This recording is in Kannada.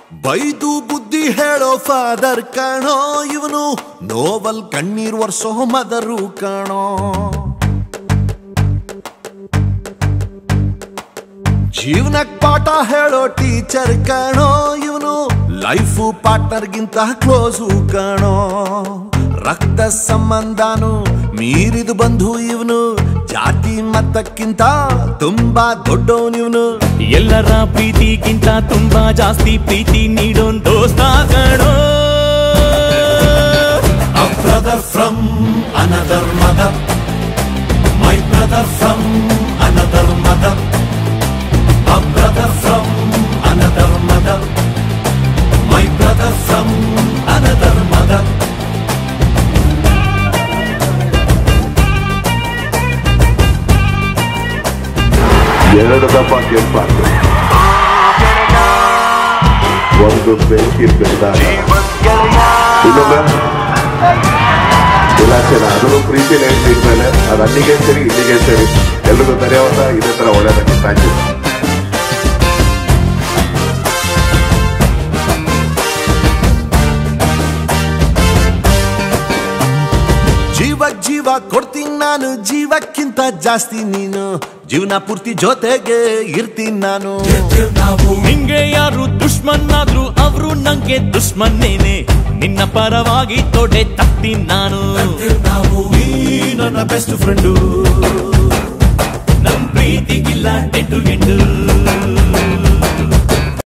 ಬೈದು ಬುದ್ಧಿ ಹೇಳೋ ಫಾದರ್ ಕಾಣೋ ಇವನು ನೋವಲ್ ಕಣ್ಣೀರ್ ವರ್ಷೋ ಮದರು ಕಾಣೋ ಜೀವನಕ್ ಪಾಠ ಹೇಳೋ ಟೀಚರ್ ಕಾಣೋ ಇವನು ಲೈಫು ಪಾರ್ಟ್ನರ್ಗಿಂತ ಕ್ಲೋಸು ಕಾಣೋ ರಕ್ತ ಸಂಬಂಧನು ಮೀರಿದು ಬಂಧು ಇವನು ಜಾತಿ ಮತಕ್ಕಿಂತ ತುಂಬಾ ದೊಡ್ಡವನಿವನು ಎಲ್ಲರ ಪ್ರೀತಿಗಿಂತ ತುಂಬಾ ಜಾಸ್ತಿ ಪ್ರೀತಿ ನೀಡೋನ್ ದೋಸ್ತ ಕಣೋ A brother from another mother. My brother from another mother. A brother from another mother. My brother from another mother. ಎರಡು ದಪ್ಪ ಗೆಲ್ಬಾರ್ದು ಒಂದು ಬೆಂಕಿ ಬೆಳೆದಾಗ ಇನ್ನೊಮ್ಮೆ ವಿಲಾಸನ ಅದನ್ನು ಪ್ರೀತಿ ಮೇಲೆ ಅದು ಅಲ್ಲಿಗೆ ಸರಿ ಇಲ್ಲಿಗೆ ಸರಿ ಎಲ್ರಿಗೂ ಧನ್ಯವಾದ ಇದೇ ತರ ಒಳ್ಳೆಯದಾಗಿ ಥ್ಯಾಂಕ್ ಯು ಜೀವ ಜೀವ ಕೊಡ್ತೀನಿ ನಾನು ಜೀವಕ್ಕಿಂತ ಜಾಸ್ತಿ ನೀನು ಜೀವನ ಪೂರ್ತಿ ಜೊತೆಗೆ ಇರ್ತೀನಿ ನಾನು ನಿಂಗೆ ಯಾರು ದುಶ್ಮನ್ ಆದ್ರು ಅವ್ರು ನಂಗೆ ದುಶ್ಮನ್ನೇನೆ ನಿನ್ನ ಪರವಾಗಿ ತೊಡೆ ತಟ್ಟಿ ನಾನು ನೀ ನನ್ನ ಬೆಸ್ಟ್ ಫ್ರೆಂಡು ನಮ್ ಪ್ರೀತಿಗಿಲ್ಲ ಎಂಟು ಎಂಟು